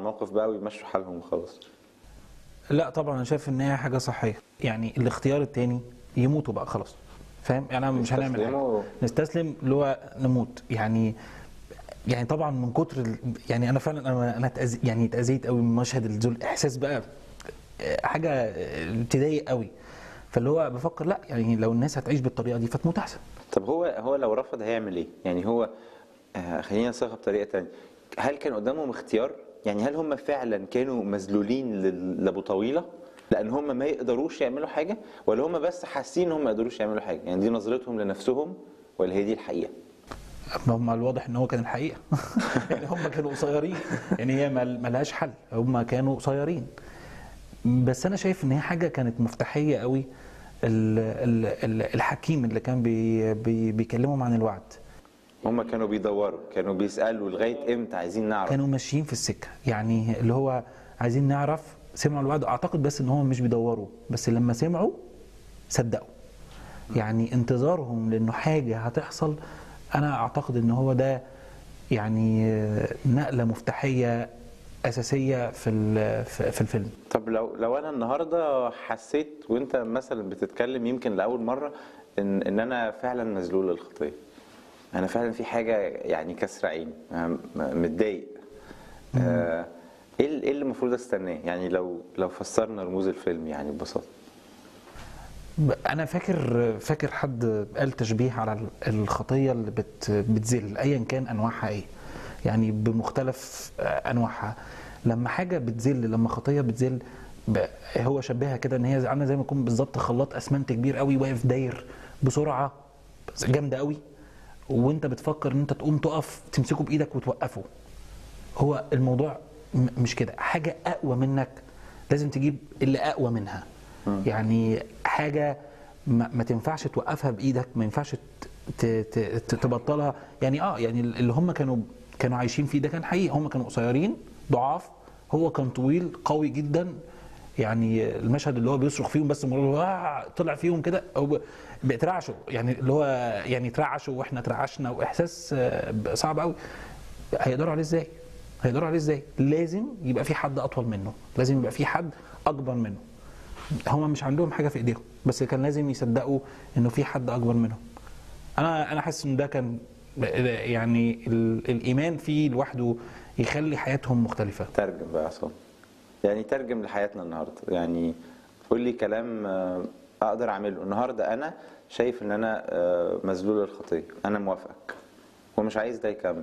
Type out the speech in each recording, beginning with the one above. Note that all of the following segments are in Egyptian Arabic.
الموقف بقى ويمشوا حالهم وخلاص لا طبعا انا شايف ان هي حاجه صحيه يعني الاختيار التاني يموتوا بقى خلاص فاهم يعني أنا مش هنعمل حاجه يستسلموا. نستسلم اللي هو نموت يعني يعني طبعا من كتر ال- يعني انا فعلا انا انا اتأذي يعني اتاذيت قوي من مشهد الذل احساس بقى آه، حاجه آه، تضايق قوي فاللي هو بفكر لا يعني لو الناس هتعيش بالطريقه دي فتموت احسن طب هو هو لو رفض هيعمل ايه؟ يعني هو آه خلينا نصيغها بطريقه تانية هل كان قدامهم اختيار؟ يعني هل هم فعلا كانوا مذلولين لل- لابو طويله؟ لان هم ما يقدروش يعملوا حاجه ولا هم بس حاسين ان هم ما يقدروش يعملوا حاجه؟ يعني دي نظرتهم لنفسهم ولا هي دي الحقيقه؟ هم الواضح ان هو كان الحقيقه يعني هم كانوا قصيرين يعني هي مل- ملهاش حل هم كانوا قصيرين بس انا شايف ان هي حاجه كانت مفتاحيه قوي ال- ال- ال- الحكيم اللي كان بي بي بيكلمهم عن الوعد هم كانوا بيدوروا كانوا بيسالوا لغايه امتى عايزين نعرف كانوا ماشيين في السكه يعني اللي هو عايزين نعرف سمعوا الوعد اعتقد بس ان هم مش بيدوروا بس لما سمعوا صدقوا يعني انتظارهم لانه حاجه هتحصل انا اعتقد ان هو ده يعني نقله مفتاحيه اساسيه في ال- في في الفيلم طب لو لو انا النهارده حسيت وانت مثلا بتتكلم يمكن لاول مره ان ان انا فعلا مذلول للخطيه انا فعلا في حاجه يعني كسر عيني أنا م- متضايق آه، ايه ال- إيه اللي المفروض استناه يعني لو لو فسرنا رموز الفيلم يعني ببساطه ب- انا فاكر فاكر حد قال تشبيه على الخطيه اللي بت بتذل ايا كان انواعها ايه يعني بمختلف آه، انواعها لما حاجه بتذل لما خطيه بتذل ب- هو شبهها كده ان هي عامله زي ما يكون بالظبط خلاط اسمنت كبير قوي واقف داير بسرعه جامده قوي وانت بتفكر ان انت تقوم تقف تمسكه بايدك وتوقفه هو الموضوع م- مش كده حاجة أقوى منك لازم تجيب اللي أقوى منها يعني حاجة ما, ما تنفعش توقفها بإيدك ما ينفعش ت- ت- ت- تبطلها يعني اه يعني اللي هم كانوا كانوا عايشين فيه ده كان حقيقي هم كانوا قصيرين ضعاف هو كان طويل قوي جدا يعني المشهد اللي هو بيصرخ فيهم بس مرة واع، طلع فيهم كده هو ب- بيترعشوا يعني اللي هو يعني ترعشوا واحنا ترعشنا واحساس آه، صعب قوي هيقدروا عليه ازاي؟ هيقدروا عليه ازاي؟ لازم يبقى في حد اطول منه، لازم يبقى في حد اكبر منه. هم مش عندهم حاجه في ايديهم، بس كان لازم يصدقوا انه في حد اكبر منهم. انا انا حاسس ان ده كان يعني ال- الايمان فيه لوحده يخلي حياتهم مختلفه. ترجم بقى يا عصام يعني ترجم لحياتنا النهارده يعني قول لي كلام آه، اقدر اعمله النهارده انا شايف ان انا آه، مذلول الخطيه انا موافقك ومش عايز ده يكمل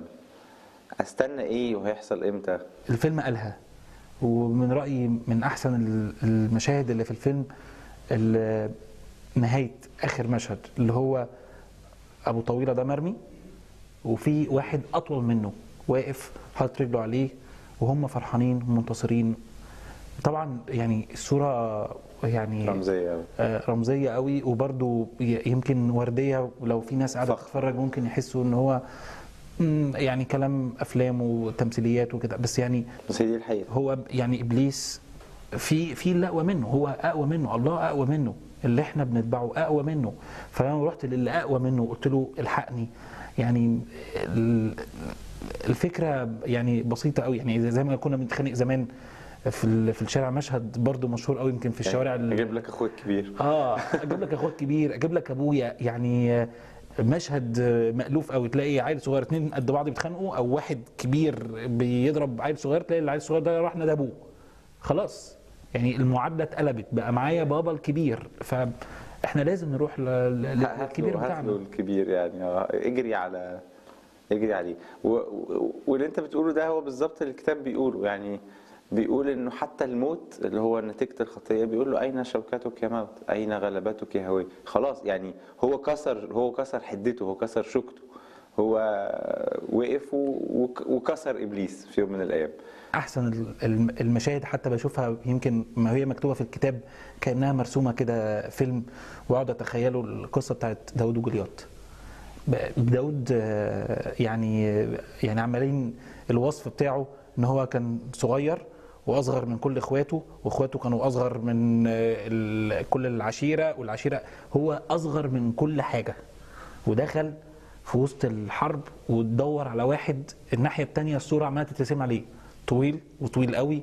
استنى ايه وهيحصل امتى الفيلم قالها ومن رأيي من أحسن ال- المشاهد اللي في الفيلم ال- نهاية آخر مشهد اللي هو أبو طويلة ده مرمي وفي واحد أطول منه واقف حاطط رجله عليه وهم فرحانين ومنتصرين طبعا يعني الصورة يعني رمزيه أوي. آه، رمزيه قوي وبرده يمكن ورديه ولو في ناس قاعده فخم. تتفرج ممكن يحسوا ان هو مم، يعني كلام افلام وتمثيليات وكده بس يعني بس هي دي الحقيقه هو يعني ابليس في في اللي اقوى منه هو اقوى منه الله اقوى منه اللي احنا بنتبعه اقوى منه فانا رحت للي اقوى منه وقلت له الحقني يعني ال- الفكره يعني بسيطه قوي يعني زي ما كنا بنتخانق زمان في ال- في الشارع مشهد برضو مشهور قوي يمكن في الشوارع ال- اجيب لك اخوك كبير اه اجيب لك اخوك كبير اجيب لك ابويا يعني آه، مشهد آه، مألوف قوي تلاقي عيل صغير اتنين قد بعض بيتخانقوا او واحد كبير بيضرب عيل صغير تلاقي العيل الصغير ده راح نادى ابوه خلاص يعني المعادله اتقلبت بقى معايا بابا الكبير فاحنا لازم نروح ل- ل- هات للكبير له هات له بتاعنا الكبير يعني آه، اجري على اجري عليه و... و... واللي انت بتقوله ده هو بالظبط اللي الكتاب بيقوله يعني بيقول انه حتى الموت اللي هو نتيجه الخطيه بيقول له اين شوكتك يا موت؟ اين غلبتك يا هوي؟ خلاص يعني هو كسر هو كسر حدته هو كسر شوكته هو وقف و... وك- وكسر ابليس في يوم من الايام احسن ال- الم- المشاهد حتى بشوفها يمكن ما هي مكتوبه في الكتاب كانها مرسومه كده فيلم واقعد اتخيله القصه بتاعت داوود وجوليات ب- داود آه، يعني يعني عمالين الوصف بتاعه ان هو كان صغير واصغر من كل اخواته واخواته كانوا اصغر من آه، ال- كل العشيره والعشيره هو اصغر من كل حاجه ودخل في وسط الحرب وتدور على واحد الناحيه الثانيه الصوره عماله تترسم عليه طويل وطويل قوي